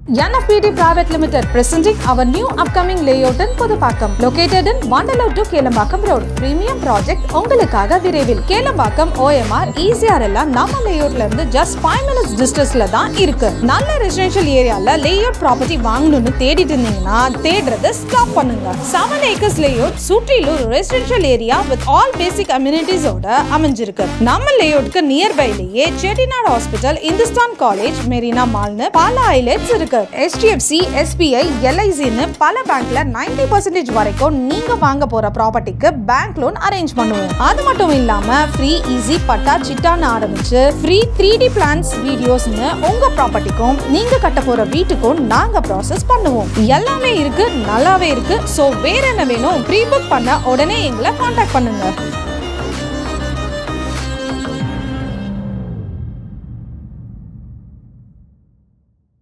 NFPT Private Limited presenting our new upcoming layout in Pudupakkam located in Vandalau to Kelambakkam road premium project உங்களுக்காக விரைவில் Kelambakkam OMR ECR எல்லாம் நம்ம லேஅவுட்ல இருந்து just 5 minutes distanceல தான் இருக்கு நல்ல ரெசிடென்ஷியல் ஏரியால லேஅவுட் ப்ராப்பர்ட்டி வாங்கணும்னு தேடிட்டு இருந்தீங்கன்னா தேடுறத ஸ்டாப் பண்ணுங்க செவன் ஏக்கர்ஸ் லேஅவுட் சுற்றிலும் residential area with all basic அம்யூனிட்டிஸோட அமைஞ்சிருக்கு நம்ம லேஅவுட்க்கு நியர்பைலேயே Chettinad hospital Hindustan college Marina மால்னு பல ஹைலைட்ஸ் இருக்கு HDFC SBI எல்ஐசின்னு பல பேங்க்ல 90% பர்சன்டேஜ் வரைக்கும் நீங்க வாங்க போற ப்ராப்பர்ட்டிக்கு பேங்க் லோன் அரேஞ்ச் பண்ணுவோம் அது மட்டும் இல்லாம ஃப்ரீ ஈஸி பட்டா சிட்டான்னு ஆரம்பிச்சு ஃப்ரீ த்ரீ டி பிளான்ஸ் வீடியோஸ்னு உங்க ப்ராப்பர்ட்டிக்கும் நீங்க கட்ட போற வீட்டுக்கும் நாங்க ப்ராசஸ் பண்ணுவோம் எல்லாமே இருக்கு நல்லாவே இருக்கு ஸோ வேற என்ன வேணும் ப்ரீ புக் பண்ண உடனே எங்களை காண்டாக்ட் பண்ணுங்க